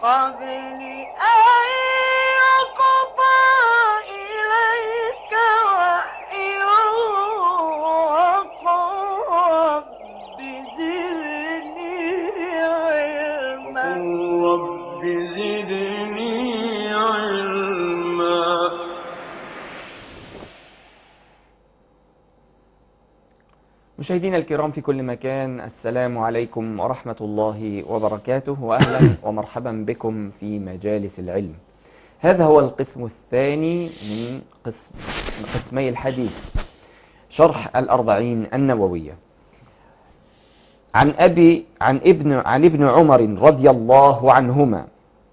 قبل أن يقضى إليك وحيه وقل رب زدني علما رب زدني علما مشاهدينا الكرام في كل مكان السلام عليكم ورحمة الله وبركاته وأهلا ومرحبا بكم في مجالس العلم هذا هو القسم الثاني من قسم من قسمي الحديث شرح الأربعين النووية عن أبي عن ابن عن ابن عمر رضي الله عنهما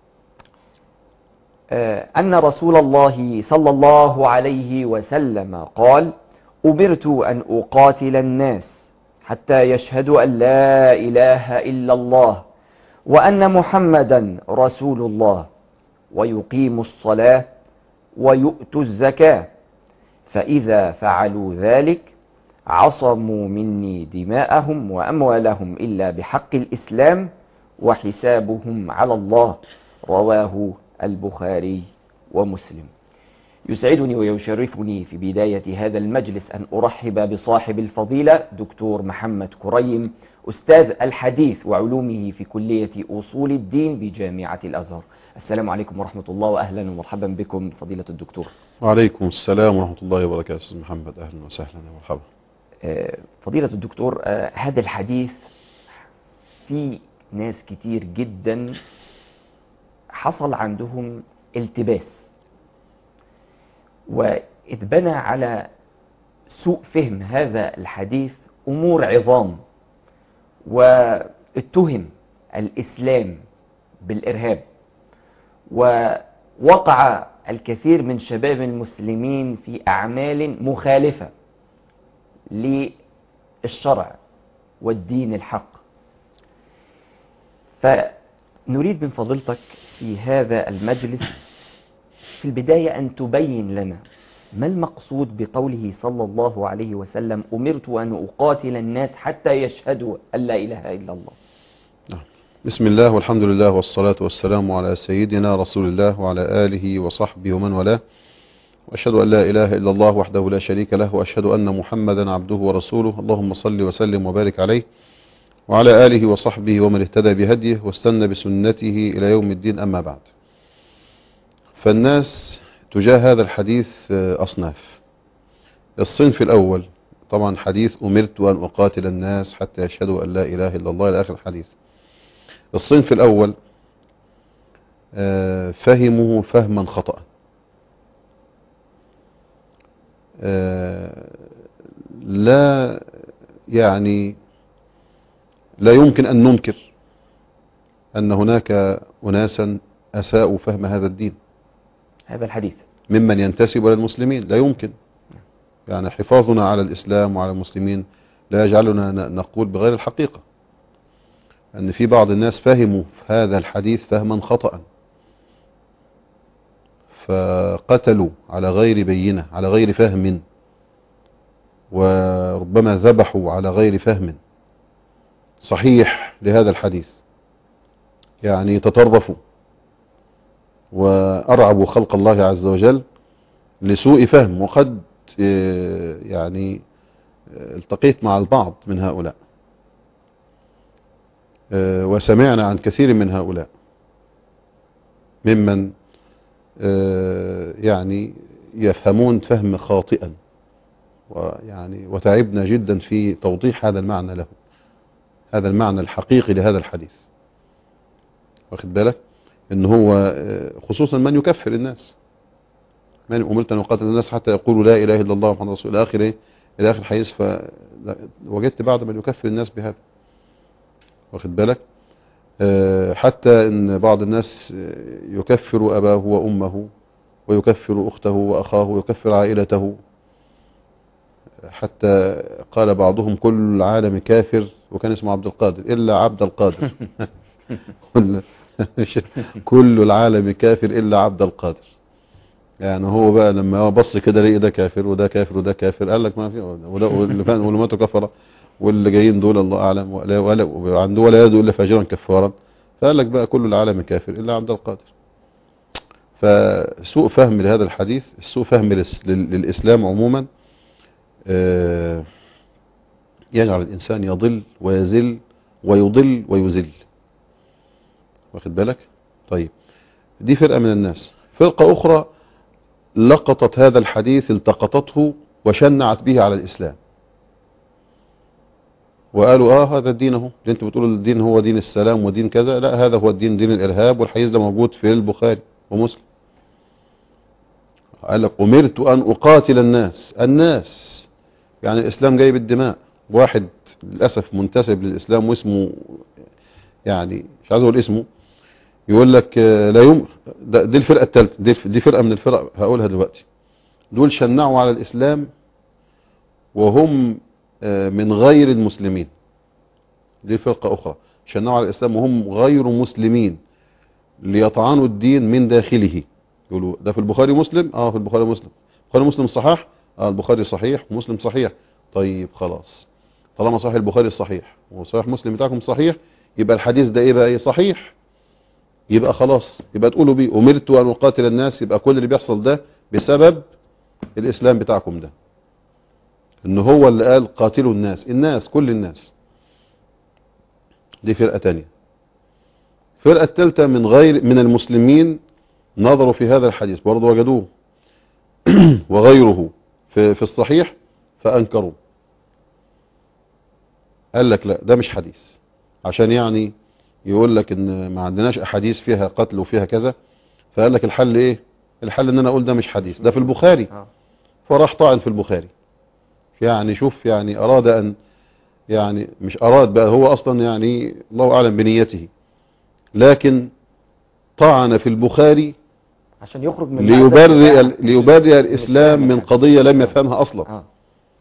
آه، أن رسول الله صلى الله عليه وسلم قال أمرت أن أقاتل الناس حتى يشهدوا أن لا إله إلا الله وأن محمدا رسول الله ويقيموا الصلاة ويؤتوا الزكاة فإذا فعلوا ذلك عصموا مني دماءهم وأموالهم إلا بحق الإسلام وحسابهم على الله رواه البخاري ومسلم يسعدني ويشرفني في بداية هذا المجلس أن أرحب بصاحب الفضيلة دكتور محمد كريم أستاذ الحديث وعلومه في كلية أصول الدين بجامعة الأزهر السلام عليكم ورحمة الله وأهلا ومرحبا بكم فضيلة الدكتور وعليكم السلام ورحمة الله وبركاته أستاذ محمد أهلا وسهلا ومرحبا آه، فضيلة الدكتور آه، هذا الحديث في ناس كتير جدا حصل عندهم التباس واتبنى على سوء فهم هذا الحديث أمور عظام واتهم الإسلام بالإرهاب ووقع الكثير من شباب المسلمين في أعمال مخالفة للشرع والدين الحق فنريد من فضيلتك في هذا المجلس في البداية أن تبين لنا ما المقصود بقوله صلى الله عليه وسلم أمرت أن أقاتل الناس حتى يشهدوا أن لا إله إلا الله بسم الله والحمد لله والصلاة والسلام على سيدنا رسول الله وعلى آله وصحبه ومن والاه وأشهد أن لا إله إلا الله وحده لا شريك له وأشهد أن محمدا عبده ورسوله اللهم صل وسلم وبارك عليه وعلى آله وصحبه ومن اهتدى بهديه واستنى بسنته إلى يوم الدين أما بعد فالناس تجاه هذا الحديث آه، أصناف الصنف الأول طبعا حديث أمرت أن أقاتل الناس حتى يشهدوا أن لا إله إلا الله إلى آخر الحديث الصنف الأول آه، فهمه فهما خطأ آه، لا يعني لا يمكن أن ننكر أن هناك أناسا أساءوا فهم هذا الدين هذا الحديث ممن ينتسب إلى المسلمين لا يمكن يعني حفاظنا على الإسلام وعلى المسلمين لا يجعلنا ن- نقول بغير الحقيقة أن في بعض الناس فهموا هذا الحديث فهما خطأ فقتلوا على غير بينة على غير فهم وربما ذبحوا على غير فهم صحيح لهذا الحديث يعني تطرفوا وأرعبوا خلق الله عز وجل لسوء فهم وقد آه، يعني آه، التقيت مع البعض من هؤلاء آه، وسمعنا عن كثير من هؤلاء ممن آه، يعني يفهمون فهم خاطئا ويعني وتعبنا جدا في توضيح هذا المعنى له هذا المعنى الحقيقي لهذا الحديث واخد بالك ان هو آه، خصوصا من يكفر الناس من امرت ان اقاتل الناس حتى يقولوا لا اله الا الله محمد رسول الله الى اخر ايه الى اخر الحديث فوجدت بعض من يكفر الناس بهذا واخد بالك آه، حتى ان بعض الناس آه، يكفر اباه وامه ويكفر اخته واخاه ويكفر عائلته حتى قال بعضهم كل العالم كافر وكان اسمه عبد القادر الا عبد القادر كل- كل العالم كافر الا عبد القادر يعني هو بقى لما هو بص كده لقي ده كافر وده كافر وده كافر قال لك ما في وده واللي كان واللي ماتوا كفره واللي جايين دول الله اعلم ولا ولا عنده ولا يدعو الا فاجرا كفارا فقال لك بقى كل العالم كافر الا عبد القادر فسوء فهم لهذا الحديث سوء فهم للس- لل- للاسلام عموما آه، يجعل الانسان يضل ويزل ويضل ويزل واخد بالك طيب دي فرقة من الناس فرقة اخرى لقطت هذا الحديث التقطته وشنعت به على الاسلام وقالوا اه هذا الدين اهو اللي انت بتقول الدين هو دين السلام ودين كذا لا هذا هو الدين دين الارهاب والحديث ده موجود في البخاري ومسلم قال لك امرت ان اقاتل الناس الناس يعني الاسلام جاي بالدماء واحد للاسف منتسب للاسلام واسمه يعني مش عايز اقول اسمه يقول لك آه، لا يوم ده- دي الفرقه الثالثه دي, دي فرقه من الفرق هقولها دلوقتي دول شنعوا على الاسلام وهم آه، من غير المسلمين دي فرقه اخرى شنعوا على الاسلام وهم غير مسلمين ليطعنوا الدين من داخله يقولوا ده في البخاري مسلم اه في البخاري مسلم البخاري مسلم صحاح اه البخاري صحيح ومسلم صحيح طيب خلاص طالما صحيح البخاري صحيح وصحيح مسلم بتاعكم صحيح يبقى الحديث ده ايه بقى ايه صحيح يبقى خلاص يبقى تقولوا بيه امرت ان اقاتل الناس يبقى كل اللي بيحصل ده بسبب الاسلام بتاعكم ده ان هو اللي قال قاتلوا الناس الناس كل الناس دي فرقة تانية فرقة الثالثة من غير من المسلمين نظروا في هذا الحديث برضه وجدوه وغيره في, في الصحيح فأنكروا قال لك لا ده مش حديث عشان يعني يقول لك ان ما عندناش احاديث فيها قتل وفيها كذا فقال لك الحل ايه الحل ان انا اقول ده مش حديث ده في البخاري آه. فراح طعن في البخاري يعني شوف يعني اراد ان يعني مش اراد بقى هو اصلا يعني الله اعلم بنيته لكن طعن في البخاري عشان يخرج من ليبرئ ليبرئ الاسلام من قضية لم يفهمها اصلا اه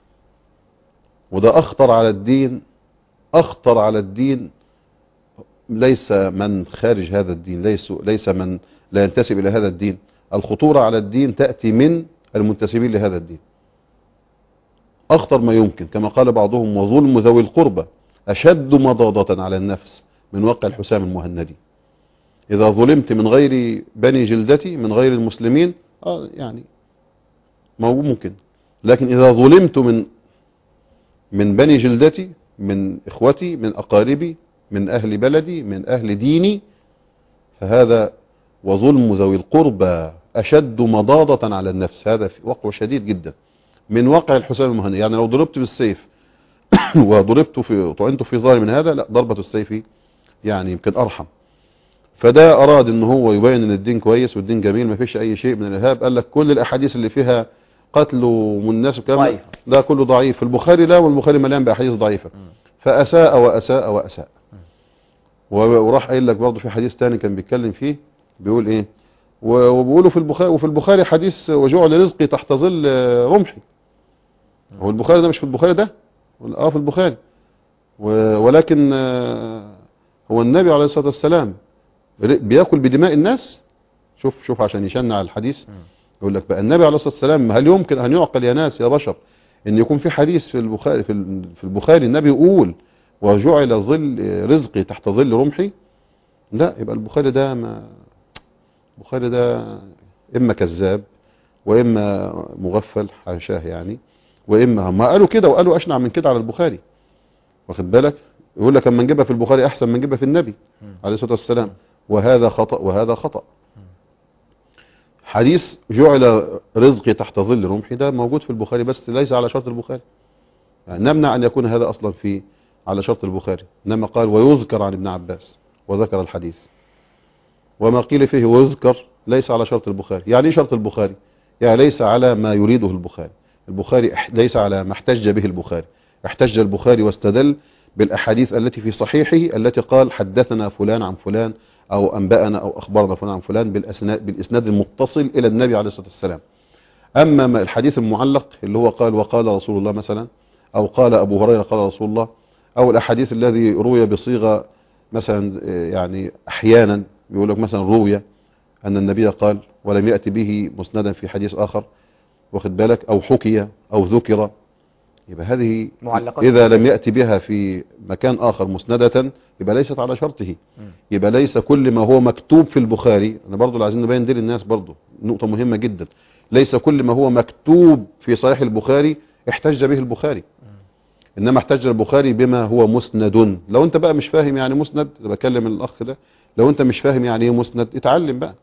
وده اخطر على الدين اخطر على الدين ليس من خارج هذا الدين ليس ليس من لا ينتسب الى هذا الدين الخطورة على الدين تأتي من المنتسبين لهذا الدين اخطر ما يمكن كما قال بعضهم وظلم ذوي القربى اشد مضاضة على النفس من وقع الحسام المهندي اذا ظلمت من غير بني جلدتي من غير المسلمين آه يعني موجود ممكن لكن اذا ظلمت من من بني جلدتي من اخوتي من اقاربي من اهل بلدي من اهل ديني فهذا وظلم ذوي القربى اشد مضاضة على النفس هذا في وقع شديد جدا من وقع الحسام المهني يعني لو ضربت بالسيف وضربت في طعنت في ظهري من هذا لا ضربة السيف يعني يمكن ارحم فده اراد ان هو يبين ان الدين كويس والدين جميل ما فيش اي شيء من الارهاب قال لك كل الاحاديث اللي فيها قتل والناس والكلام ده- ضعيفة. ده كله ضعيف البخاري لا والبخاري مليان باحاديث ضعيفه فاساء واساء واساء و- وراح قايل لك برضه في حديث تاني كان بيتكلم فيه بيقول ايه و- وبيقولوا في البخاري وفي البخاري حديث وجعل رزقي تحت ظل آه، رمحي هو البخاري ده مش في البخاري ده اه في البخاري و- ولكن آه، هو النبي عليه الصلاة والسلام ر- بياكل بدماء الناس شوف شوف عشان يشنع الحديث يقول لك بقى النبي عليه الصلاة والسلام هل يمكن ان يعقل يا ناس يا بشر ان يكون في حديث في البخاري في ال- في البخاري النبي يقول وجعل ظل رزقي تحت ظل رمحي لا يبقى البخاري ده ما البخاري ده اما كذاب واما مغفل حاشاه يعني واما هم قالوا كده وقالوا اشنع من كده على البخاري واخد بالك يقول لك اما نجيبها في البخاري احسن من نجيبها في النبي عليه الصلاه والسلام وهذا خطا وهذا خطا حديث جعل رزقي تحت ظل رمحي ده موجود في البخاري بس ليس على شرط البخاري يعني نمنع ان يكون هذا اصلا في على شرط البخاري انما قال ويذكر عن ابن عباس وذكر الحديث وما قيل فيه ويذكر ليس على شرط البخاري يعني ايه شرط البخاري يعني ليس على ما يريده البخاري البخاري اح- ليس على ما احتج به البخاري احتج البخاري واستدل بالاحاديث التي في صحيحه التي قال حدثنا فلان عن فلان او انبأنا او اخبرنا فلان عن فلان بالاسناد بالاسناد المتصل الى النبي عليه الصلاه والسلام اما ما الحديث المعلق اللي هو قال وقال رسول الله مثلا او قال ابو هريره قال رسول الله او الاحاديث الذي روي بصيغه مثلا آه، يعني احيانا يقول لك مثلا روي ان النبي قال ولم ياتي به مسندا في حديث اخر واخد بالك او حكي او ذكر يبقى هذه معلقات إذا لم يأتي بها في مكان آخر مسندة يبقى ليست على شرطه مم. يبقى ليس كل ما هو مكتوب في البخاري أنا برضو اللي عايزين نبين دي للناس برضو نقطة مهمة جدا ليس كل ما هو مكتوب في صحيح البخاري احتج به البخاري إنما احتج البخاري بما هو مسند لو أنت بقى مش فاهم يعني مسند بكلم الأخ ده لو أنت مش فاهم يعني إيه مسند اتعلم بقى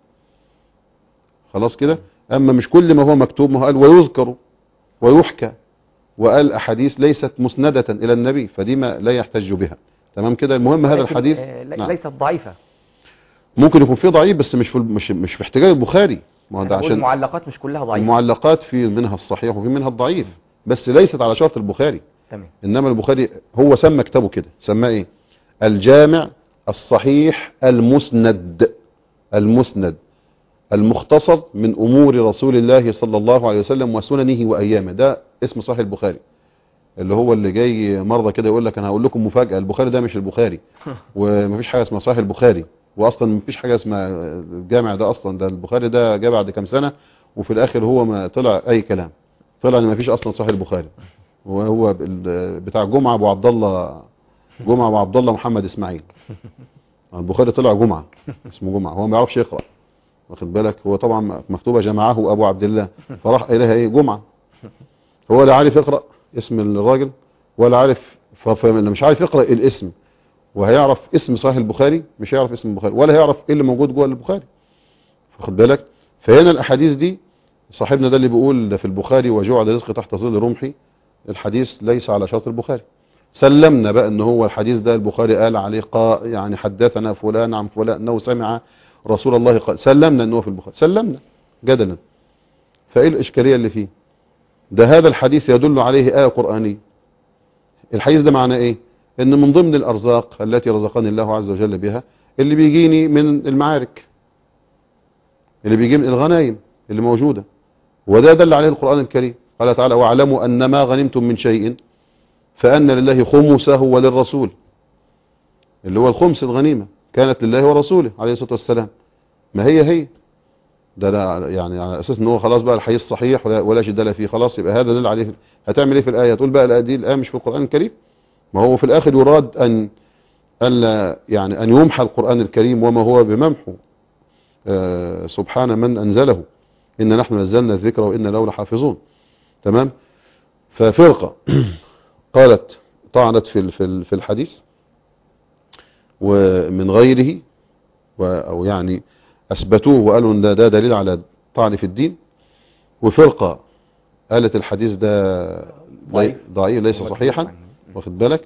خلاص كده أما مش كل ما هو مكتوب ما هو قال ويذكر ويحكى وقال أحاديث ليست مسندة إلى النبي فدي ما لا يحتج بها تمام كده المهم هذا ولكن، الحديث آه، لي- نعم. ليست ضعيفة ممكن يكون فيه ضعيف بس مش في مش مش في احتجاج البخاري ما هو أنا ده بقول عشان المعلقات مش كلها ضعيفة المعلقات في منها الصحيح وفي منها الضعيف بس ليست على شرط البخاري تمام انما البخاري هو سمى كتابه كده سماه ايه الجامع الصحيح المسند المسند المختصر من امور رسول الله صلى الله عليه وسلم وسننه وايامه ده اسم صحيح البخاري اللي هو اللي جاي مرضى كده يقول لك انا هقول لكم مفاجاه البخاري ده مش البخاري ومفيش حاجه اسمها صحيح البخاري واصلا مفيش حاجه اسمها الجامع ده اصلا ده البخاري ده جه بعد كام سنه وفي الاخر هو ما طلع اي كلام طلع ان مفيش اصلا صحيح البخاري وهو ال- بتاع جمعه ابو عبد الله جمعه ابو عبد الله محمد اسماعيل البخاري طلع جمعه اسمه جمعه هو ما يعرفش يقرا واخد بالك هو طبعا مكتوبه جمعه ابو عبد الله فراح قايلها ايه جمعه هو لا عارف يقرا اسم الراجل ولا عارف ف- فلما مش عارف يقرا الاسم وهيعرف اسم صحيح البخاري مش هيعرف اسم البخاري ولا هيعرف ايه اللي موجود جوه البخاري واخد بالك فهنا الاحاديث دي صاحبنا ده اللي بيقول ده في البخاري وجعل رزق تحت ظل رمحي الحديث ليس على شرط البخاري سلمنا بقى ان هو الحديث ده البخاري قال عليه قا يعني حدثنا فلان عن فلان انه سمع رسول الله قال سلمنا انه في البخاري سلمنا جدلا فايه الاشكاليه اللي فيه ده هذا الحديث يدل عليه آية قرآنية الحديث ده معناه ايه ان من ضمن الارزاق التي رزقني الله عز وجل بها اللي بيجيني من المعارك اللي بيجي من الغنايم اللي موجودة وده دل عليه القرآن الكريم قال تعالى واعلموا ان ما غنمتم من شيء فأن لله خمسه وللرسول اللي هو الخمس الغنيمة كانت لله ورسوله عليه الصلاة والسلام ما هي هي ده لا يعني على اساس ان هو خلاص بقى الحديث صحيح ولا, ولا جدال فيه خلاص يبقى هذا دل عليه هتعمل ايه في الايه تقول بقى الآية دي الايه مش في القران الكريم ما هو في الاخر يراد ان الا يعني ان يمحى القران الكريم وما هو بممحو آه سبحان من انزله ان نحن نزلنا الذكر وان له لحافظون تمام ففرقه قالت طعنت في ال- في ال- في الحديث ومن غيره و- او يعني اثبتوه وقالوا ان ده, ده دليل على طعن في الدين وفرقة قالت الحديث ده ضعيف. ضعيف ليس هو صحيحا عنه. واخد بالك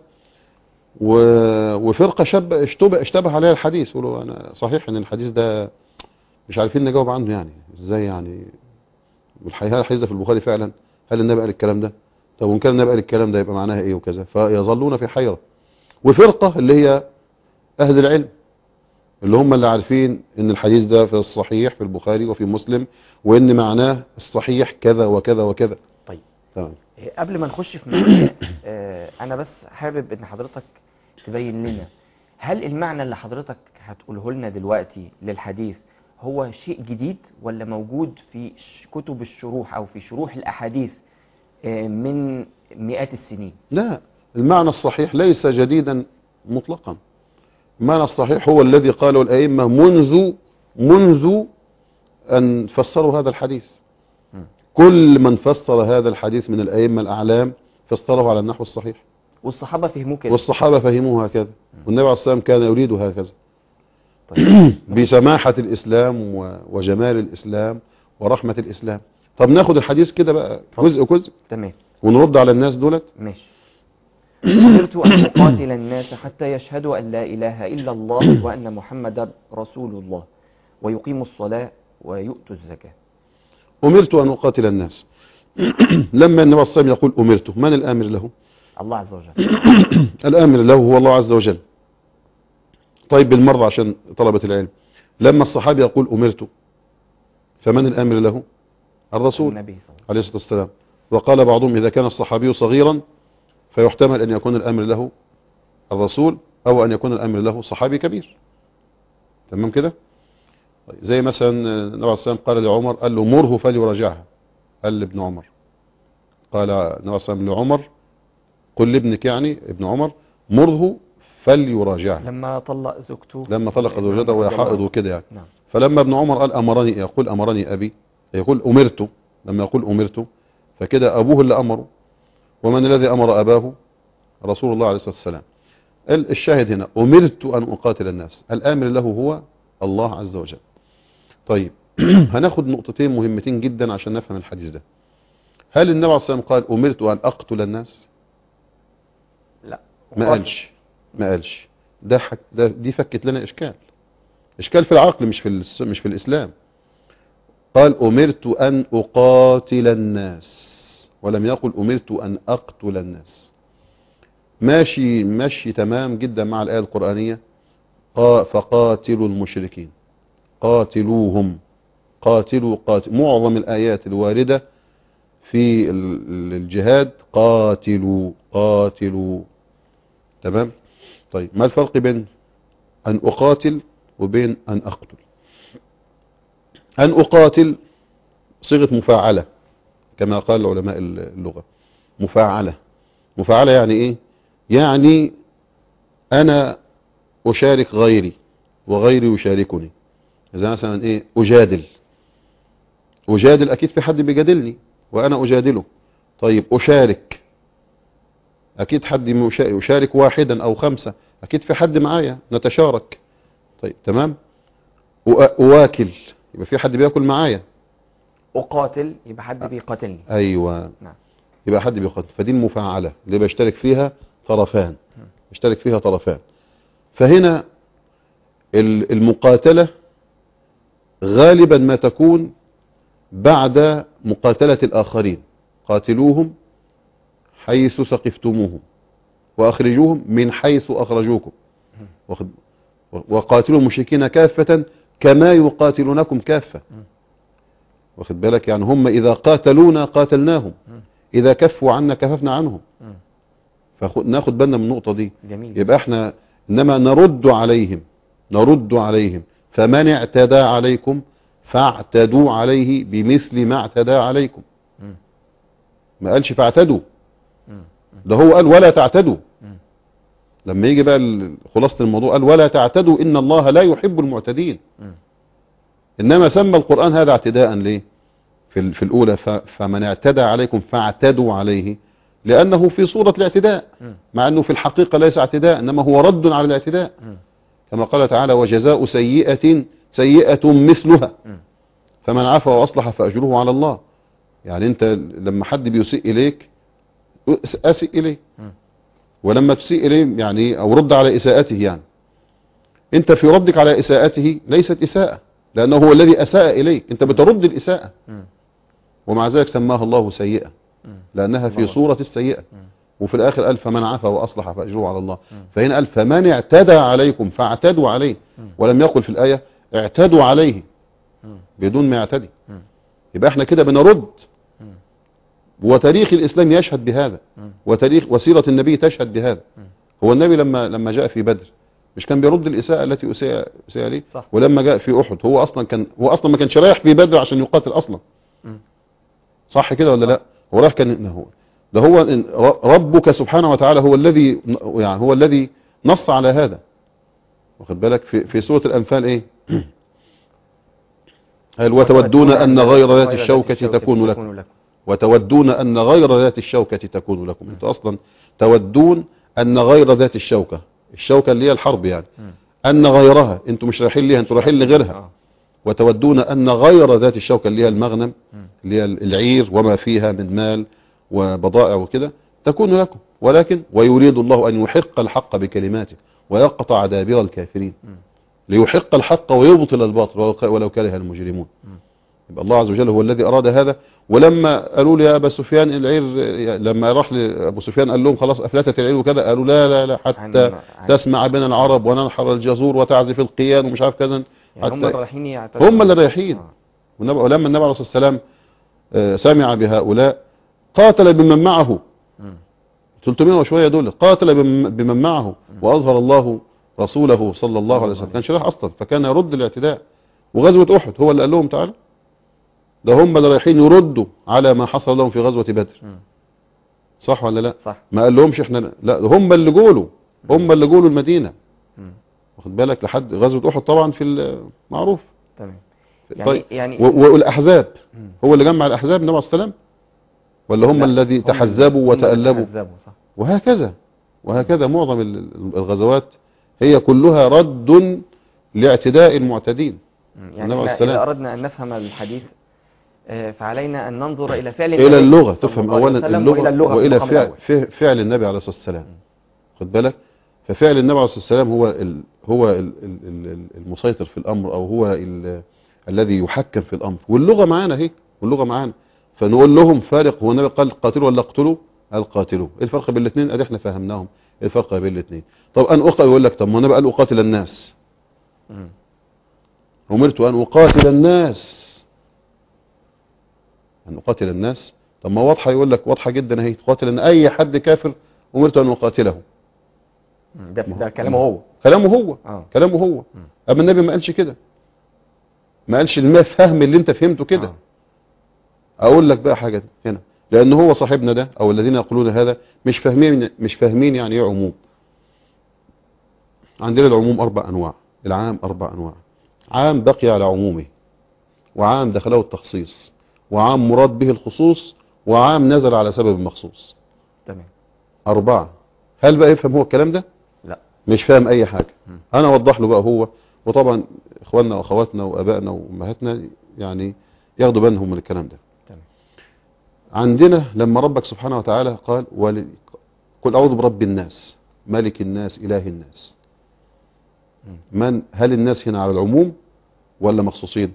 و- وفرقة شب اشتبه, اشتبه عليها الحديث يقولوا انا صحيح ان الحديث ده مش عارفين نجاوب عنه يعني ازاي يعني والحقيقة الحديث ده في البخاري فعلا هل النبي قال الكلام ده طب وان كان النبي قال الكلام ده يبقى معناها ايه وكذا فيظلون في حيرة وفرقة اللي هي اهل العلم اللي هم اللي عارفين ان الحديث ده في الصحيح في البخاري وفي مسلم وان معناه الصحيح كذا وكذا وكذا طيب تمام إيه، قبل ما نخش في معنى آه، انا بس حابب ان حضرتك تبين لنا هل المعنى اللي حضرتك هتقوله لنا دلوقتي للحديث هو شيء جديد ولا موجود في ش- كتب الشروح او في شروح الاحاديث آه، من مئات السنين لا المعنى الصحيح ليس جديدا مطلقا المعنى الصحيح هو الذي قاله الأئمة منذ منذ أن فسروا هذا الحديث م. كل من فسر هذا الحديث من الأئمة الأعلام فسره على النحو الصحيح والصحابه فهموه كده والصحابة فهموه هكذا والنبي عليه الصلاة والسلام كان يريد هكذا طيب. بسماحة الإسلام و- وجمال الإسلام ورحمة الإسلام طب ناخد الحديث كده بقى جزء جزء تمام ونرد على الناس دولت ماشي أمرت أن أقاتل الناس حتى يشهدوا أن لا إله إلا الله وأن محمدا رسول الله ويقيموا الصلاة ويؤتوا الزكاة أمرت أن أقاتل الناس لما النبي صلى الله عليه وسلم يقول أمرت من الآمر له الله عز وجل الآمر له هو الله عز وجل طيب بالمرة عشان طلبة العلم لما الصحابي يقول أمرت فمن الآمر له الرسول النبي صلى الله عليه الصلاة والسلام وقال بعضهم إذا كان الصحابي صغيرا فيحتمل أن يكون الأمر له الرسول أو أن يكون الأمر له صحابي كبير تمام كده طيب زي مثلا النبي عليه الصلاة والسلام قال لعمر قال له مره فليراجعها قال لابن عمر قال النبي عليه الصلاة والسلام لعمر قل لابنك يعني ابن عمر مره فليراجعها لما طلق زوجته لما طلق زوجته وهي حائض وكده يعني نعم فلما ابن عمر قال امرني يقول امرني ابي يقول امرت لما يقول امرت فكده ابوه اللي امره ومن الذي امر اباه رسول الله عليه الصلاه والسلام ال- الشاهد هنا امرت ان اقاتل الناس الامر له هو الله عز وجل طيب هناخد نقطتين مهمتين جدا عشان نفهم الحديث ده هل النبي عليه الصلاه والسلام قال امرت ان اقتل الناس لا ما قالش ما قالش ده, حك ده دي فكت لنا اشكال اشكال في العقل مش في الس- مش في الاسلام قال امرت ان اقاتل الناس ولم يقل امرت ان اقتل الناس ماشي ماشي تمام جدا مع الايه القرانيه قا- فقاتلوا المشركين قاتلوهم قاتلوا قاتل معظم الايات الوارده في ال- ال- الجهاد قاتلوا قاتلوا تمام طيب ما الفرق بين أن أقاتل وبين أن أقتل أن أقاتل صيغة مفاعلة كما قال علماء اللغة مفاعلة مفاعلة يعني إيه يعني أنا أشارك غيري وغيري يشاركني إذا مثلا إيه أجادل أجادل أكيد في حد بيجادلني وأنا أجادله طيب أشارك اكيد حد مشا- يشارك واحدا او خمسة اكيد في حد معايا نتشارك طيب تمام وأ- اواكل يبقى في حد بياكل معايا اقاتل يبقى حد بيقاتلني ايوه نعم. يبقى حد بيقاتل فدي المفاعلة اللي بيشترك فيها طرفان يشترك فيها طرفان فهنا ال- المقاتلة غالبا ما تكون بعد مقاتلة الآخرين قاتلوهم حيث سقفتموهم وأخرجوهم من حيث أخرجوكم واخد- وقاتلوا المشركين كافة كما يقاتلونكم كافة واخد بالك يعني هم إذا قاتلونا قاتلناهم إذا كفوا عنا كففنا عنهم مم. فناخد بالنا من النقطة دي جميل يبقى احنا انما نرد عليهم نرد عليهم فمن اعتدى عليكم فاعتدوا عليه بمثل ما اعتدى عليكم مم. ما قالش فاعتدوا مم. ده هو قال ولا تعتدوا مم. لما يجي بقى ال- خلاصة الموضوع قال ولا تعتدوا ان الله لا يحب المعتدين مم. انما سمى القرآن هذا اعتداء ليه في, ال- في الاولى ف- فمن اعتدى عليكم فاعتدوا عليه لانه في صورة الاعتداء مم. مع انه في الحقيقة ليس اعتداء انما هو رد على الاعتداء مم. كما قال تعالى وجزاء سيئة سيئة مثلها مم. فمن عفا وأصلح فأجره على الله يعني أنت لما حد بيسيء إليك أسيء إليه مم. ولما تسيء إليه يعني أو رد على إساءته يعني أنت في ردك على إساءته ليست إساءة لأنه هو الذي أساء إليك أنت بترد الإساءة مم. ومع ذلك سماها الله سيئة مم. لأنها في الله. صورة السيئة مم. وفي الآخر قال فمن عفا وأصلح فأجره على الله مم. فهنا قال فمن اعتدى عليكم فاعتدوا عليه مم. ولم يقل في الآية اعتدوا عليه مم. بدون ما يعتدي مم. يبقى احنا كده بنرد مم. وتاريخ الإسلام يشهد بهذا مم. وتاريخ وسيرة النبي تشهد بهذا مم. هو النبي لما لما جاء في بدر مش كان بيرد الإساءة التي أسيء أسيء عليه صح. ولما جاء في أحد هو أصلا كان هو أصلا ما كانش رايح في بدر عشان يقاتل أصلا مم. صح كده ولا لا هو رايح كان هو ده هو إن ر- ربك سبحانه وتعالى هو الذي يعني هو الذي نص على هذا واخد بالك في في سورة الأنفال إيه هل وتودون أن غير ذات الشوكة تكون لكم وتودون أن غير ذات الشوكة تكون لكم انتوا أصلا تودون أن غير ذات الشوكة الشوكة اللي هي الحرب يعني مم. أن غيرها انتوا مش رايحين ليها انتوا رايحين لغيرها آه. وتودون أن غير ذات الشوكة اللي هي المغنم مم. اللي هي العير وما فيها من مال وبضائع وكده تكون لكم ولكن ويريد الله أن يحق الحق بكلماته ويقطع دابر الكافرين مم. ليحق الحق ويبطل الباطل ولو- ولو كره المجرمون مم. يبقى الله عز وجل هو الذي أراد هذا ولما قالوا لي يا أبا سفيان العير لما راح لأبو سفيان قال لهم خلاص أفلتت العير وكذا قالوا لا لا لا حتى عن- عن- تسمع بين العرب وننحر الجزور وتعزف القيان ومش عارف كذا يعني هم حتى- اللي رايحين يعتدوا هم اللي رايحين آه. والنبي- ولما النبي عليه الصلاة والسلام آه، سمع بهؤلاء قاتل بمن معه مم. 300 وشوية دول قاتل بم- بمن معه وأظهر الله رسوله صلى الله عليه وسلم كان شرح أصلا فكان يرد الاعتداء وغزوة أحد هو اللي قال لهم تعالوا ده هم اللي رايحين يردوا على ما حصل لهم في غزوة بدر مم. صح ولا لا صح ما قال لهمش احنا لا هم اللي جولوا هم اللي جولوا المدينة مم. واخد بالك لحد غزوة احد طبعا في المعروف تمام يعني طيب يعني و- والاحزاب مم. هو اللي جمع الاحزاب النبي عليه السلام ولا هم لا، الذي هم- تحزبوا هم اللي وتألبوا تحزبوا صح وهكذا وهكذا معظم ال- ال- الغزوات هي كلها رد لاعتداء المعتدين مم. النبي يعني عليه احنا السلام. إذا أردنا أن نفهم الحديث آه، فعلينا أن ننظر إلى فعل الى النبي اللغة صلى تفهم الله عليه اولا وسلم اللغة وإلى اللغة في والى المقام فعل, الأول. فع- فعل النبي عليه الصلاة والسلام خد بالك ففعل النبي عليه الصلاة والسلام هو ال هو ال ال ال المسيطر في الامر او هو ال الذي يحكم في الامر واللغة معانا اهي واللغة معانا فنقول لهم فارق هو النبي قال قاتلوا ولا اقتلوا قال قاتلوا ايه الفرق بين الاثنين ادي احنا فهمناهم ايه الفرق بين الاثنين طب ان اقاتل يقول لك طب ما النبي قال اقاتل الناس مم. أمرت أن أقاتل الناس أن أقاتل الناس طب ما واضحة يقول لك واضحة جدا اهي تقاتل أن أي حد كافر أمرت أن أقاتله مم. ده ده كلامه هو كلامه هو اه كلامه هو أما النبي ما قالش كده ما قالش الما فهم اللي انت فهمته كده آه. أقول لك بقى حاجة هنا لأن هو صاحبنا ده أو الذين يقولون هذا مش فاهمين مش فاهمين يعني إيه عموم عندنا العموم أربع أنواع العام أربع أنواع عام بقي على عمومه وعام دخله التخصيص وعام مراد به الخصوص وعام نزل على سبب مخصوص تمام أربعة هل بقى يفهم هو الكلام ده لا مش فاهم أي حاجة مم. أنا أوضح له بقى هو وطبعا إخواننا وأخواتنا وأبائنا وأمهاتنا يعني ياخدوا بالهم من الكلام ده تمام عندنا لما ربك سبحانه وتعالى قال ول... قل أعوذ برب الناس ملك الناس إله الناس من هل الناس هنا على العموم ولا مخصوصين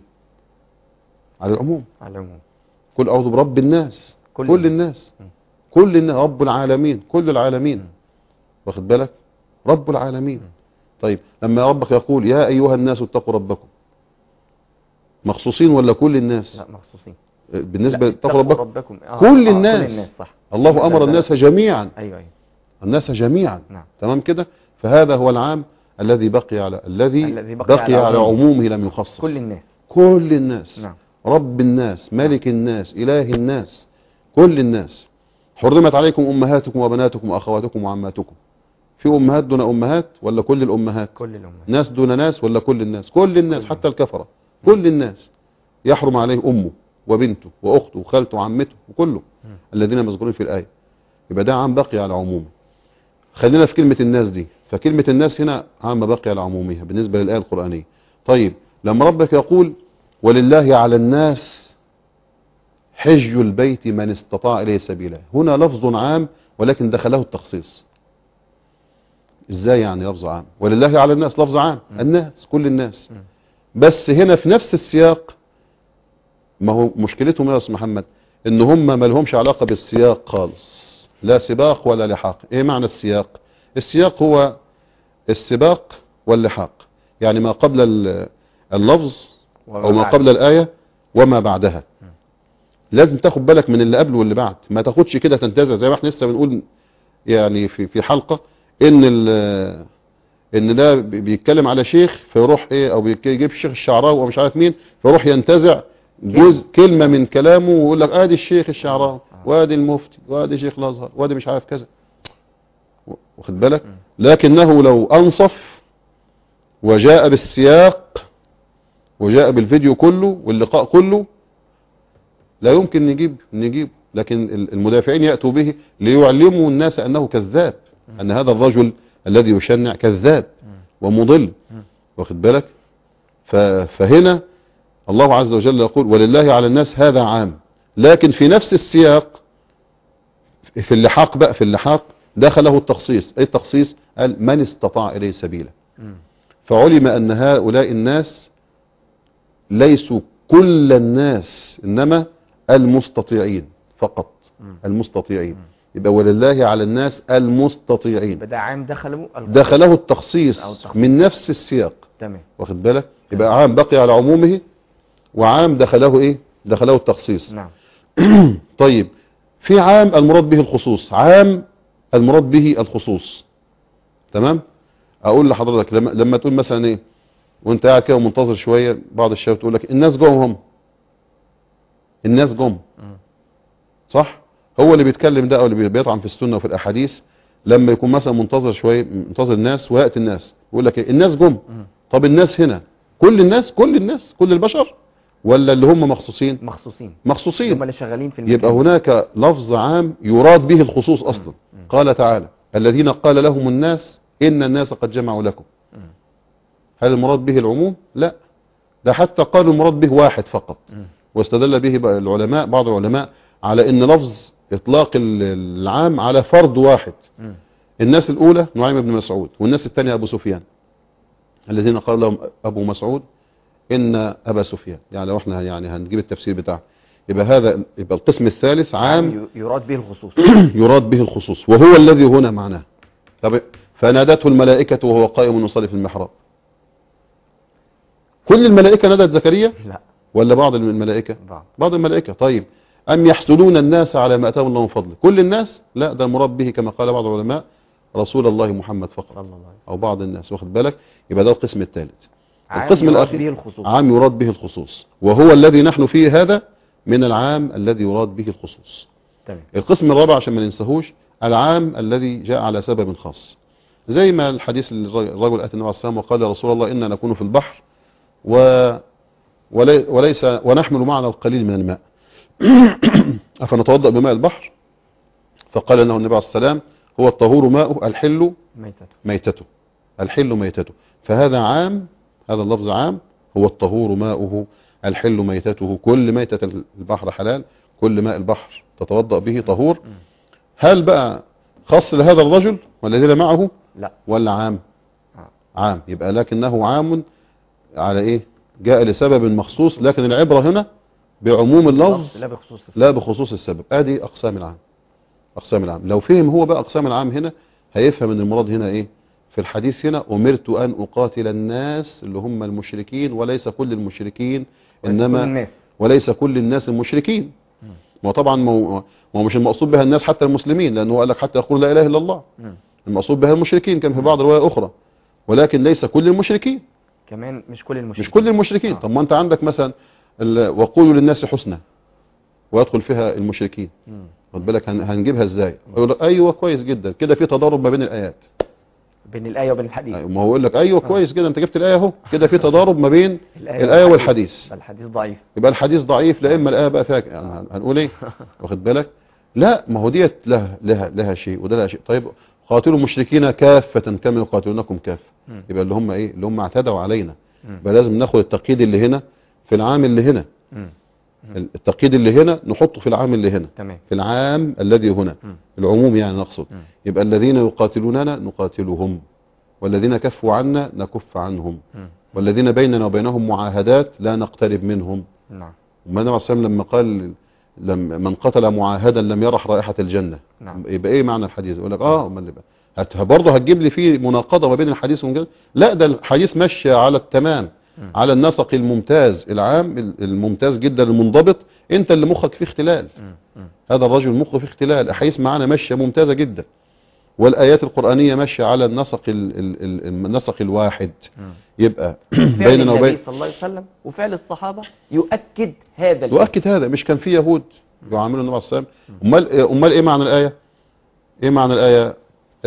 على العموم على العموم قل أعوذ برب الناس كل كل, كل الناس مم. كل الناس رب العالمين كل العالمين مم. واخد بالك رب العالمين طيب لما ربك يقول يا أيها الناس اتقوا ربكم مخصوصين ولا كل الناس لا مخصوصين بالنسبة لا، اتقوا ربكم ربكم آه. كل آه، الناس. كل الناس صح الله لا، أمر لا، الناس لا. جميعا ايوه ايوه الناس جميعا نعم تمام كده فهذا هو العام الذي بقي على الذي الذي بقي بقي, على على, عمومه. عمومه لم يخصص كل الناس كل الناس نعم رب الناس ملك الناس إله الناس كل الناس حرمت عليكم أمهاتكم وبناتكم وأخواتكم وعماتكم في أمهات دون أمهات ولا كل الأمهات كل الامه ناس دون ناس ولا كل الناس كل الناس حتى الكفرة كل الناس يحرم عليه أمه وبنته وأخته وخالته وعمته وكله الذين مذكورين في الآية يبقى ده عام بقي على عمومه خلينا في كلمة الناس دي فكلمة الناس هنا عام بقي على عمومها بالنسبة للآية القرآنية طيب لما ربك يقول ولله على الناس حج البيت من استطاع إليه سبيلا هنا لفظ عام ولكن دخله التخصيص ازاي يعني لفظ عام ولله على الناس لفظ عام الناس كل الناس مم. بس هنا في نفس السياق ما هو مشكلتهم يا استاذ محمد ان هم ما لهمش علاقة بالسياق خالص لا سباق ولا لحاق ايه معنى السياق السياق هو السباق واللحاق يعني ما قبل ال- اللفظ او ما بعد. قبل الآية وما بعدها لازم تاخد بالك من اللي قبل واللي بعد ما تاخدش كده تنتزع زي ما احنا لسه بنقول يعني في في حلقة ان ال- ان ده بي- بيتكلم على شيخ فيروح ايه او بيك- يجيب الشيخ الشعراوي ومش عارف مين فيروح ينتزع جزء كلمة من كلامه ويقول لك ادي الشيخ الشعراوي وادي المفتي وادي شيخ الازهر وادي مش عارف كذا واخد بالك لكنه لو انصف وجاء بالسياق وجاء بالفيديو كله واللقاء كله لا يمكن نجيب نجيب لكن ال- المدافعين يأتوا به ليعلموا الناس أنه كذاب أن هذا الرجل الذي يشنع كذاب ومضل واخد بالك ف- فهنا الله عز وجل يقول ولله على الناس هذا عام لكن في نفس السياق في اللحاق بقى في اللحاق دخله التخصيص ايه التخصيص قال من استطاع إليه سبيلا مم. فعلم أن هؤلاء الناس ليسوا كل الناس إنما المستطيعين فقط مم. المستطيعين يبقى ولله على الناس المستطيعين يبقى ده عام دخلوا القرآن. دخله أو التخصيص التخصيص. من نفس السياق تمام واخد بالك يبقى عام بقي على عمومه وعام دخله ايه دخله التخصيص نعم طيب في عام المراد به الخصوص عام المراد به الخصوص تمام اقول لحضرتك لما, لما تقول مثلا ايه وانت قاعد كده ومنتظر شويه بعض الشباب تقول لك الناس جم هم الناس جم مم. صح هو اللي بيتكلم ده او اللي بيطعن في السنه وفي الاحاديث لما يكون مثلا منتظر شويه منتظر الناس وياتي الناس يقول لك إيه؟ الناس جم مم. طب الناس هنا كل الناس كل الناس كل البشر ولا اللي هم مخصوصين مخصوصين مخصوصين هم اللي شغالين في المكان يبقى هناك لفظ عام يراد به الخصوص اصلا قال تعالى الذين قال لهم الناس ان الناس قد جمعوا لكم مم. هل المراد به العموم لا ده حتى قالوا المراد به واحد فقط مم. واستدل به بقى العلماء بعض العلماء على ان لفظ اطلاق ال- العام على فرد واحد مم. الناس الاولى نعيم بن مسعود والناس الثانيه ابو سفيان الذين قال لهم ابو مسعود ان ابا سفيان يعني لو احنا يعني هنجيب التفسير بتاعه يبقى هذا يبقى القسم الثالث عام عام ي- يراد به الخصوص يراد به الخصوص وهو الذي هنا معناه طب فنادته الملائكة وهو قائم يصلي في المحراب كل الملائكة نادت زكريا لا ولا بعض من الملائكة بعض بعض الملائكة طيب أم يحسدون الناس على ما أتاهم الله من فضله كل الناس لا ده المراد به كما قال بعض العلماء رسول الله محمد صلى فقط الله عليه وسلم أو بعض الناس واخد بالك يبقى ده القسم الثالث عام القسم يراد الأخير به الخصوص عام يراد به الخصوص وهو الذي نحن فيه هذا من العام الذي يراد به الخصوص تمام القسم الرابع عشان ما ننساهوش العام الذي جاء على سبب خاص زي ما الحديث اللي الرجل اتى النبي عليه الصلاه والسلام وقال يا رسول الله انا نكون في البحر و ولي- وليس ونحمل معنا القليل من الماء افنتوضا بماء البحر فقال انه النبي عليه الصلاه والسلام هو الطهور ماؤه الحل ميتته ميتته الحل ميتته فهذا عام هذا اللفظ عام هو الطهور ماؤه الحل ميتته كل ميتة البحر حلال كل ماء البحر تتوضأ به طهور هل بقى خاص لهذا الرجل والذين معه لا ولا عام عام. عام يبقى لكنه عام على ايه جاء لسبب مخصوص لكن العبرة هنا بعموم اللفظ لا بخصوص السبب. لا بخصوص السبب ادي اقسام العام اقسام العام لو فهم هو بقى اقسام العام هنا هيفهم ان المراد هنا ايه في الحديث هنا امرت ان اقاتل الناس اللي هم المشركين وليس كل المشركين وليس كل انما الناس وليس كل الناس المشركين ما هو طبعا ما هو ما هو مش المقصود بها الناس حتى المسلمين لانه قال لك حتى يقول لا اله الا الله مم. المقصود بها المشركين كان في بعض روايه اخرى ولكن ليس كل المشركين كمان مش كل المشركين مش كل المشركين آه. طب ما انت عندك مثلا ال- وقولوا للناس حسنى ويدخل فيها المشركين مم. خد بالك هن- هنجيبها ازاي يقول لك ايوه كويس جدا كده في تضارب ما بين الايات بين الآية وبين الحديث أيوة، ما هو يقول لك ايوه كويس كده انت جبت الايه اهو كده في تضارب ما بين الآية, الايه والحديث فالحديث ضعيف يبقى الحديث ضعيف لا اما الايه بقى فيها يعني هن- هنقول ايه واخد بالك لا ما هو ديت لها لها لها شيء وده لها شيء طيب قاتلوا المشركين كافة كما يقاتلونكم كافة مم. يبقى اللي هم ايه اللي هم اعتدوا علينا مم. يبقى لازم ناخد التقييد اللي هنا في العام اللي هنا مم. التقييد اللي هنا نحطه في العام اللي هنا تمام في العام الذي هنا مم. العموم يعني نقصد مم. يبقى الذين يقاتلوننا نقاتلهم والذين كفوا عنا نكف عنهم مم. والذين بيننا وبينهم معاهدات لا نقترب منهم نعم وما النبي عليه الصلاة والسلام لما قال لما من قتل معاهدا لم يرح رائحة الجنة نعم. يبقى ايه معنى الحديث يقول لك اه امال بقى هت برضه هتجيب لي فيه مناقضة ما بين الحديث والجنة لا ده الحديث ماشي على التمام مم. على النسق الممتاز العام الممتاز جدا المنضبط انت اللي مخك فيه اختلال مم. مم. هذا الرجل مخه فيه اختلال الاحاديث معانا ماشيه ممتازه جدا والايات القرانيه ماشيه على النسق ال ال ال النسق الواحد مم. يبقى فعل بيننا النبي وبين صلى الله عليه وسلم وفعل الصحابة يؤكد هذا الفعل. يؤكد هذا مش كان في يهود يعاملوا النبي عليه الصلاه والسلام امال امال ايه معنى الايه ايه معنى الايه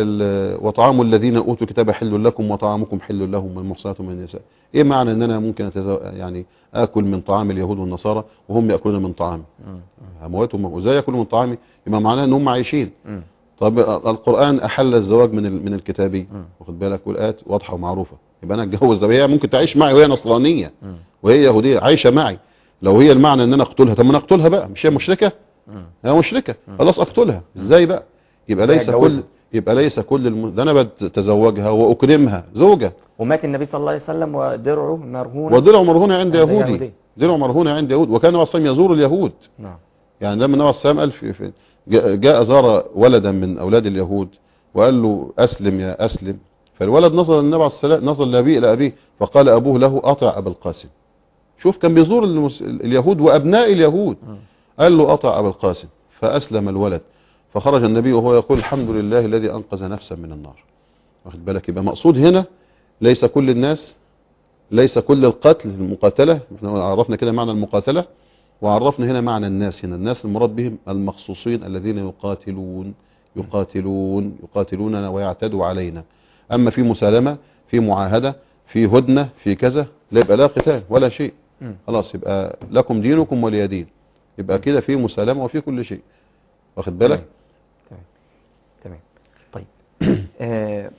ال- وطعام الذين اوتوا الكتاب حل لكم وطعامكم حل لهم والمحصنات من النساء ايه معنى ان انا ممكن أتزو... يعني اكل من طعام اليهود والنصارى وهم ياكلون من طعامي مم. امواتهم وازاي ياكلوا من طعامي يبقى معناه ان هم عايشين مم. طب القرآن أحل الزواج من ال- من الكتابي مم. واخد بالك والآيات واضحة ومعروفة يبقى أنا أتجوز ده هي ممكن تعيش معي وهي نصرانية مم. وهي يهودية عايشة معي لو هي المعنى إن أنا أقتلها طب ما أنا أقتلها بقى مش هي مشركة مم. هي مشركة خلاص أقتلها إزاي بقى يبقى يبقى ليس أتجوزها. كل يبقى ليس كل الم... ده أنا بتزوجها وأكرمها زوجة ومات النبي صلى الله عليه وسلم ودرعه مرهون ودرع مرهونة عند عند يهودي يهودي. درع مرهونة عند يهود وكان النبي صلى الله عليه وسلم يزور اليهود نعم يعني لما النبي صلى الله عليه وسلم قال في في جاء جاء زار ولدا من اولاد اليهود وقال له اسلم يا اسلم فالولد نظر للنبي عليه السلام نظر لابيه الى ابيه فقال ابوه له اطع ابا القاسم شوف كان بيزور المس... اليهود وابناء اليهود مم. قال له اطع ابا القاسم فاسلم الولد فخرج النبي وهو يقول الحمد لله الذي انقذ نفسا من النار واخد بالك يبقى مقصود هنا ليس كل الناس ليس كل القتل المقاتله احنا عرفنا كده معنى المقاتله وعرفنا هنا معنى الناس هنا الناس المراد بهم المخصوصين الذين يقاتلون يقاتلون يقاتلوننا ويعتدوا علينا أما في مسالمة في معاهدة في هدنة في كذا لا يبقى لا قتال ولا شيء مم. خلاص يبقى لكم دينكم ولي دين يبقى كده في مسالمة وفي كل شيء واخد بالك تمام تمام طيب آه،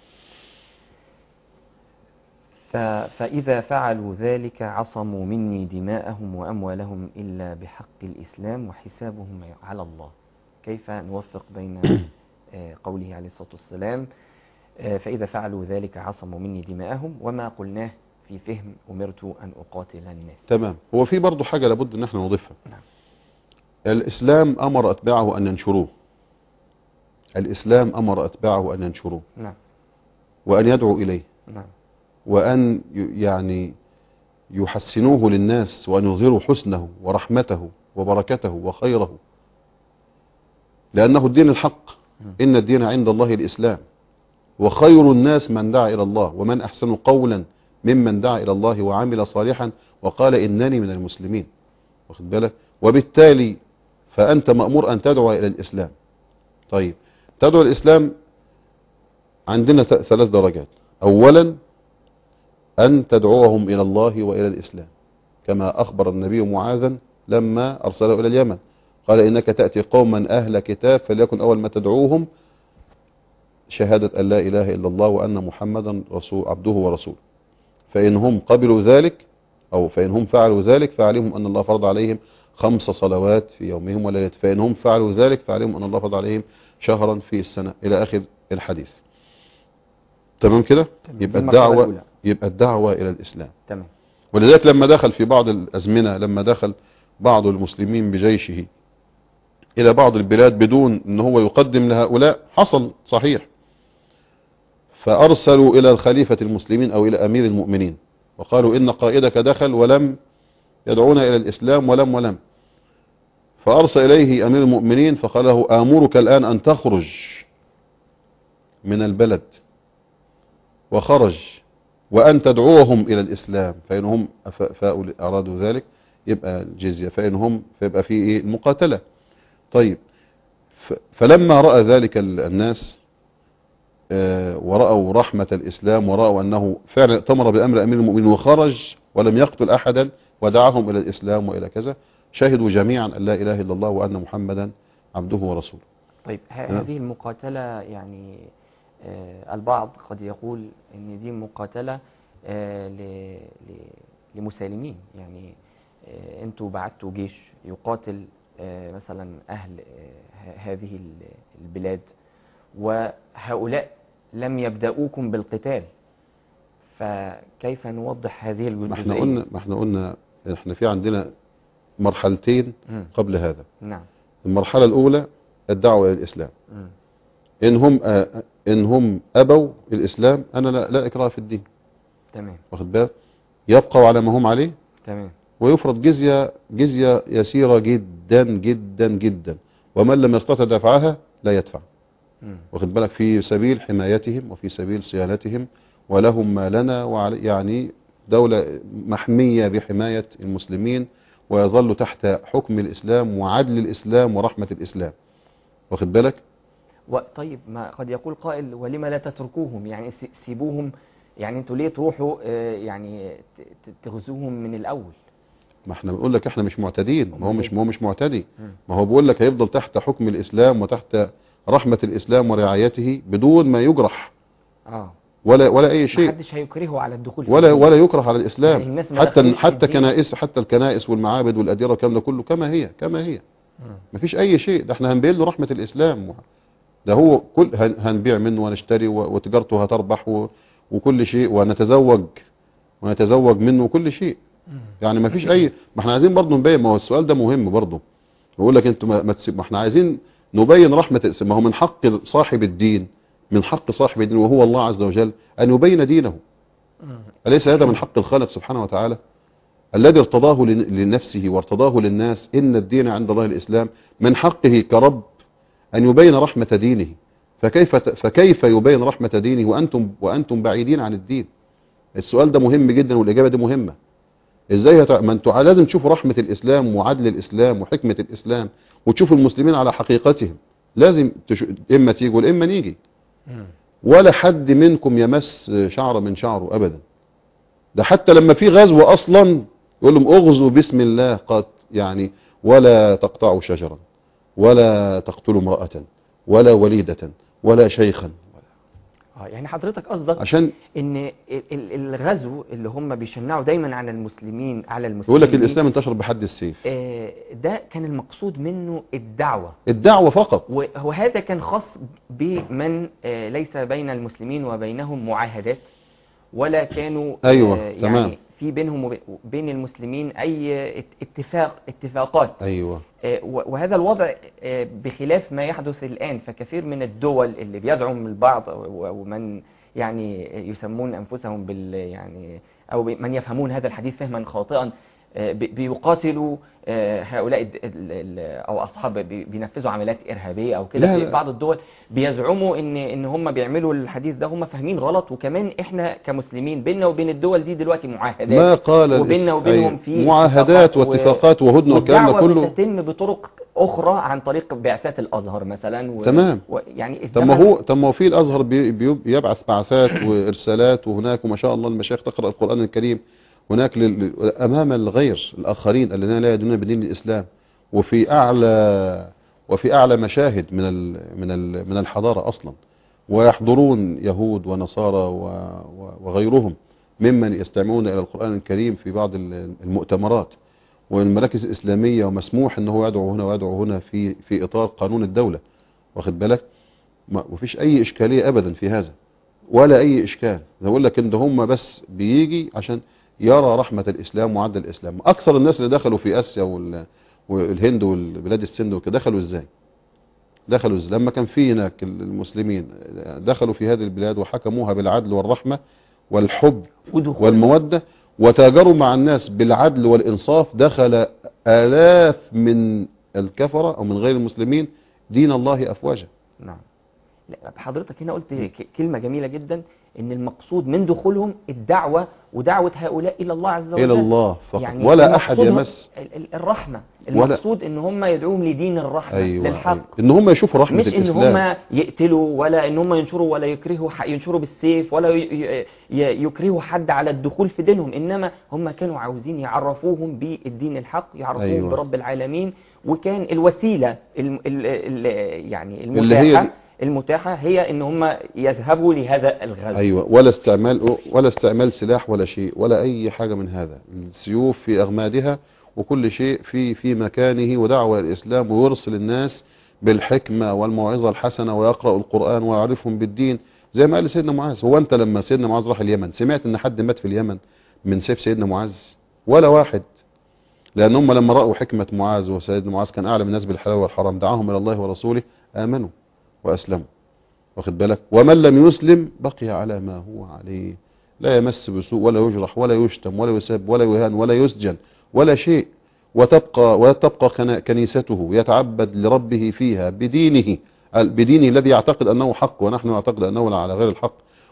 ف- فإذا فعلوا ذلك عصموا مني دماءهم وأموالهم إلا بحق الإسلام وحسابهم على الله كيف نوفق بين آه، قوله عليه الصلاة والسلام آه، فإذا فعلوا ذلك عصموا مني دماءهم وما قلناه في فهم أمرت أن أقاتل الناس تمام هو في برضه حاجة لابد ان احنا نضيفها نعم. الاسلام امر اتباعه ان ينشروه الاسلام امر اتباعه ان ينشروه نعم وان يدعوا اليه نعم وان ي- يعني يحسنوه للناس وان يظهروا حسنه ورحمته وبركته وخيره لانه الدين الحق ان الدين عند الله الاسلام وخير الناس من دعا الى الله ومن احسن قولا ممن دعا الى الله وعمل صالحا وقال انني من المسلمين واخد بالك وبالتالي فانت مامور ان تدعو الى الاسلام طيب تدعو الاسلام عندنا ث- ثلاث درجات اولا ان تدعوهم الى الله والى الاسلام كما اخبر النبي معاذا لما ارسله الى اليمن قال انك تاتي قوما اهل كتاب فليكن اول ما تدعوهم شهادة أن لا إله إلا الله وأن محمدا رسول عبده ورسوله فإن هم قبلوا ذلك أو فإن هم فعلوا ذلك فعليهم أن الله فرض عليهم خمس صلوات في يومهم وليلة فإن هم فعلوا ذلك فعليهم أن الله فرض عليهم شهرا في السنة إلى آخر الحديث تمام كده تمام. يبقى دي المرحلة الدعوة الأولى. يبقى الدعوة إلى الإسلام تمام ولذلك لما دخل في بعض الأزمنة لما دخل بعض المسلمين بجيشه إلى بعض البلاد بدون أن هو يقدم لهؤلاء حصل صحيح فأرسلوا إلى الخليفة المسلمين أو إلى أمير المؤمنين وقالوا إن قائدك دخل ولم يدعونا إلى الإسلام ولم ولم فأرسل إليه أمير المؤمنين فقال له آمرك الآن أن تخرج من البلد وخرج وأن تدعوهم إلى الإسلام فإن هم ف- فأول- أرادوا ذلك يبقى الجزية فإن هم فيبقى في إيه المقاتلة طيب ف- فلما رأى ذلك ال- الناس آه، ورأوا رحمة الإسلام ورأوا أنه فعلا ائتمر بأمر أمير المؤمنين وخرج ولم يقتل أحدا ودعاهم إلى الإسلام وإلى كذا شهدوا جميعا أن لا إله إلا الله وأن محمدا عبده ورسوله طيب ه- نعم. هذه المقاتلة يعني آه، البعض قد يقول ان دي مقاتلة آه، ل- ل- لمسالمين يعني آه، انتوا بعتوا جيش يقاتل آه، مثلا اهل آه، ه- هذه ال- البلاد وهؤلاء لم يبدأوكم بالقتال فكيف نوضح هذه ما احنا الجزئية قلنا ما احنا قلنا احنا في عندنا مرحلتين مم. قبل هذا نعم المرحلة الأولى الدعوة إلى الإسلام مم. إن هم آه، إن هم أبوا الإسلام أنا لا, لا إكراه في الدين تمام واخد بالك يبقوا على ما هم عليه تمام ويفرض جزية جزية يسيرة جدا جدا جدا ومن لم يستطع دفعها لا يدفع مم. واخد بالك في سبيل حمايتهم وفي سبيل صيانتهم ولهم ما لنا وعلي يعني دولة محمية بحماية المسلمين ويظل تحت حكم الإسلام وعدل الإسلام ورحمة الإسلام واخد بالك و- طيب ما قد يقول قائل ولما لا تتركوهم يعني سي- سيبوهم يعني انتوا ليه تروحوا آه، يعني ت- ت- تغزوهم من الاول ما احنا بنقول لك احنا مش معتدين ما هو مش ما هو مش معتدي مم. ما هو بيقول لك هيفضل تحت حكم الإسلام وتحت رحمة الإسلام ورعايته بدون ما يجرح اه ولا ولا أي شيء محدش هيكرهه على الدخول في ولا الدين. ولا يكره على الإسلام يعني الناس ما حتى دخلوش في حتى الدين. كنائس حتى الكنائس والمعابد والأديرة والكلام ده كله كما هي كما هي مم. مفيش أي شيء ده احنا هنبين له رحمة الإسلام ده هو كل هن- هنبيع منه ونشتري و- وتجارته هتربح و- وكل شيء ونتزوج ونتزوج منه وكل شيء مم. يعني ما فيش اي ما احنا عايزين برضه نبين ما هو السؤال ده مهم برضه يقول لك انتوا ما, ما تسيب ما احنا عايزين نبين رحمة الإسلام ما هو من حق صاحب الدين من حق صاحب الدين وهو الله عز وجل أن يبين دينه مم. أليس هذا من حق الخالق سبحانه وتعالى الذي ارتضاه لن- لنفسه وارتضاه للناس إن الدين عند الله الإسلام من حقه كرب أن يبين رحمة دينه فكيف ت- فكيف يبين رحمة دينه وأنتم وأنتم بعيدين عن الدين السؤال ده مهم جدا والإجابة دي مهمة ازاي هت... ما انتوا لازم تشوفوا رحمة الاسلام وعدل الاسلام وحكمة الاسلام وتشوفوا المسلمين على حقيقتهم لازم تش... اما تيجوا اما نيجي ولا حد منكم يمس شعر من شعره ابدا ده حتى لما في غزو اصلا يقول لهم اغزوا باسم الله قد يعني ولا تقطعوا شجرا ولا تقتلوا امرأة ولا وليدة ولا شيخا اه يعني حضرتك قصدك عشان ان ال- ال- الغزو اللي هم بيشنعوا دايما على المسلمين على المسلمين يقول لك دي، الاسلام انتشر بحد السيف آه، ده كان المقصود منه الدعوة الدعوة فقط و- وهذا كان خاص بمن آه، ليس بين المسلمين وبينهم معاهدات ولا كانوا أيوة، آه، تمام. يعني في بينهم وبين المسلمين أي ات- اتفاق اتفاقات ايوه آه، و- وهذا الوضع آه، بخلاف ما يحدث الآن فكثير من الدول اللي بيزعم البعض و- ومن يعني يسمون أنفسهم بال يعني أو ب- من يفهمون هذا الحديث فهما خاطئا آه، بي- بيقاتلوا آه، هؤلاء الد- ال- ال- أو أصحاب بي- بينفذوا عمليات إرهابية أو كده لا، في لا. بعض الدول بيزعموا إن إن هم بيعملوا الحديث ده هم فاهمين غلط وكمان إحنا كمسلمين بيننا وبين الدول دي دلوقتي معاهدات ما قال وبيننا الإس- وبينهم أيوة. في معاهدات اتفاقات و- واتفاقات وهدنه والكلام ده والدعوة كله بتتم بطرق أخرى عن طريق بعثات الأزهر مثلا و... تمام. و... يعني طب ما الزمن- هو طب ما هو في الازهر بي- بي- بيبعث بعثات وارسالات وهناك وما شاء الله المشايخ تقرا القران الكريم هناك لل... امام الغير الاخرين الذين لا يدينون بدين الاسلام وفي اعلى وفي اعلى مشاهد من ال... من ال... من الحضاره اصلا ويحضرون يهود ونصارى و... و... وغيرهم ممن يستمعون الى القران الكريم في بعض ال- المؤتمرات والمراكز الاسلاميه ومسموح ان هو يدعو هنا ويدعو هنا في في اطار قانون الدوله واخد بالك ما فيش اي اشكاليه ابدا في هذا ولا اي اشكال انا بقول لك ان ده هم بس بيجي عشان يرى رحمه الاسلام وعدل الاسلام اكثر الناس اللي دخلوا في اسيا وال... والهند والبلاد السند وكده دخلوا ازاي دخلوا ازاي لما كان في هناك المسلمين دخلوا في هذه البلاد وحكموها بالعدل والرحمه والحب ودخول والمودة وتاجروا مع الناس بالعدل والإنصاف دخل آلاف من الكفرة أو من غير المسلمين دين الله أفواجا نعم لا، حضرتك هنا قلت ك- كلمة جميلة جدا ان المقصود من دخولهم الدعوة ودعوة هؤلاء الى الله عز وجل إلى الله فقط يعني ولا أحد المقصود يمس ال- ال- الرحمة ولا- المقصود ان هم يدعوهم لدين الرحمة أيوة, للحق أيوة. إن هم يشوفوا رحمة مش ان الإسلام هم يقتلوا ولا ان هم ينشروا ولا يكرهوا ح- ينشروا بالسيف ولا ي- ي- ي- يكرهوا حد على الدخول في دينهم انما هم كانوا عاوزين يعرفوهم بالدين الحق يعرفوهم أيوة. أيوة. برب العالمين وكان الوسيلة الم ال ال يعني اللي هي المتاحة دي- المتاحة هي ان هم يذهبوا لهذا الغزو أيوة ولا استعمال ولا استعمال سلاح ولا شيء ولا أي حاجة من هذا السيوف في أغمادها وكل شيء في في مكانه ودعوة الإسلام ويرسل الناس بالحكمة والموعظة الحسنة ويقرأ القرآن ويعرفهم بالدين زي ما قال سيدنا معاذ هو أنت لما سيدنا معاذ راح اليمن سمعت إن حد مات في اليمن من سيف سيدنا معاذ ولا واحد لأن هم لما رأوا حكمة معاذ وسيدنا معاذ كان أعلم الناس بالحلال والحرام دعاهم إلى الله ورسوله آمنوا وأسلموا واخد بالك ومن لم يسلم بقي على ما هو عليه لا يمس بسوء ولا يجرح ولا يشتم ولا يسب ولا يهان ولا يسجن ولا شيء وتبقى وتبقى كنا- كنيسته يتعبد لربه فيها بدينه بدينه الذي يعتقد أنه حق ونحن نعتقد أنه على غير الحق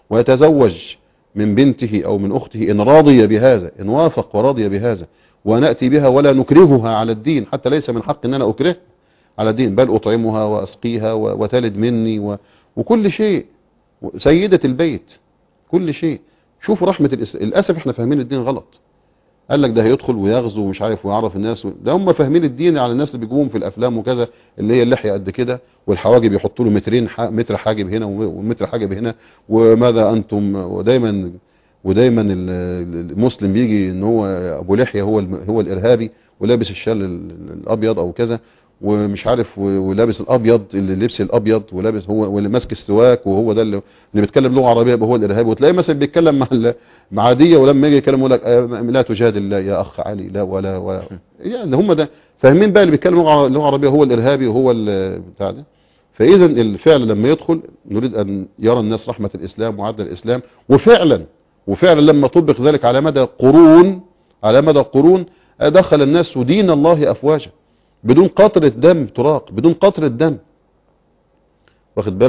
ويتزوج من بنته أو من أخته إن راضي بهذا إن وافق ورضي بهذا ونأتي بها ولا نكرهها على الدين حتى ليس من حق أن أنا أكره على الدين بل أطعمها وأسقيها و- وتلد مني و... وكل شيء سيدة البيت كل شيء شوفوا رحمة الإسلام للأسف احنا فاهمين الدين غلط قال لك ده هيدخل ويغزو ومش عارف ويعرف الناس و... ده هم فاهمين الدين على الناس اللي بيجوهم في الافلام وكذا اللي هي اللحيه قد كده والحواجب يحطوا له مترين ح... متر حاجب هنا و- ومتر حاجب هنا وماذا انتم ودايما ودايما ال- المسلم بيجي ان هو ابو لحيه هو الم... هو الارهابي ولابس الشال ال- الابيض او كذا ومش عارف و- ولابس الابيض اللي لبس الابيض ولابس هو واللي ماسك السواك وهو ده اللي, اللي بيتكلم لغه عربيه يبقى هو الارهابي وتلاقيه مثلا بيتكلم مع ال- مع عاديه ولما يجي يتكلم يقول لك آه، لا تجادل لا يا اخ علي لا ولا ولا يعني هم ده فاهمين بقى اللي بيتكلم لغه لغة عربيه هو الارهابي وهو ال- بتاع ده فاذا الفعل لما يدخل نريد ان يرى الناس رحمه الاسلام وعدل الاسلام وفعلا وفعلا لما طبق ذلك على مدى قرون على مدى قرون دخل الناس دين الله افواجا بدون قطرة دم تراق بدون قطرة دم واخد بالك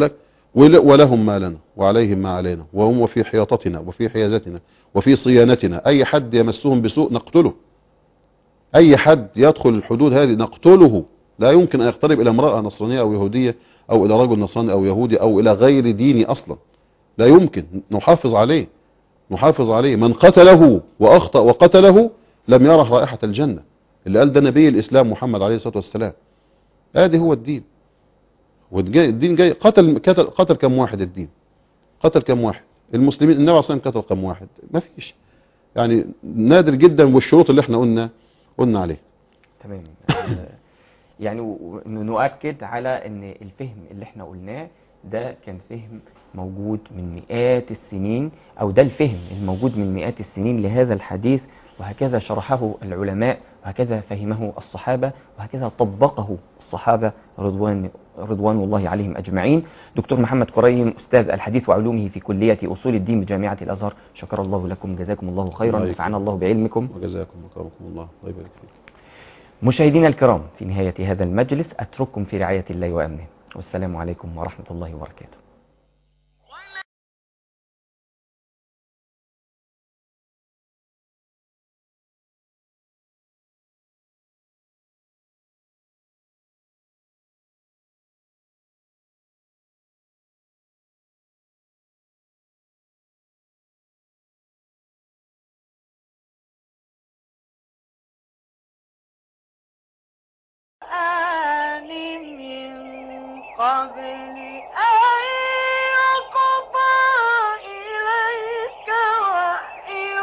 ول- ولهم ما لنا وعليهم ما علينا وهم وفي حياطتنا وفي حيازتنا وفي صيانتنا أي حد يمسهم بسوء نقتله أي حد يدخل الحدود هذه نقتله لا يمكن أن يقترب إلى امرأة نصرانية أو يهودية أو إلى رجل نصراني أو يهودي أو إلى غير ديني أصلا لا يمكن نحافظ عليه نحافظ عليه من قتله وأخطأ وقتله لم يره رائحة الجنة اللي قال ده نبي الإسلام محمد عليه الصلاة والسلام هذه هو الدين والدين جاي قتل قتل قتل كم واحد الدين قتل كم واحد المسلمين النبي عليه الصلاة والسلام قتل كم واحد ما فيش يعني نادر جدا والشروط اللي احنا قلنا قلنا عليه تمام آه، يعني و- و- نؤكد على ان الفهم اللي احنا قلناه ده كان فهم موجود من مئات السنين او ده الفهم الموجود من مئات السنين لهذا الحديث وهكذا شرحه العلماء وهكذا فهمه الصحابة وهكذا طبقه الصحابة رضوان رضوان الله عليهم أجمعين دكتور محمد كريم أستاذ الحديث وعلومه في كلية أصول الدين بجامعة الأزهر شكر الله لكم جزاكم الله خيرا الله ونفعنا الله بعلمكم وجزاكم وكرمكم الله الله يبارك فيك مشاهدينا الكرام في نهاية هذا المجلس أترككم في رعاية الله وأمنه والسلام عليكم ورحمة الله وبركاته القرآن من قبل أن يقضى إليك وحيه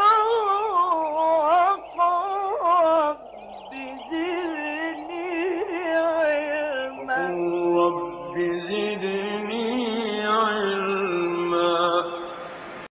وقل رب زدني علما رب زدني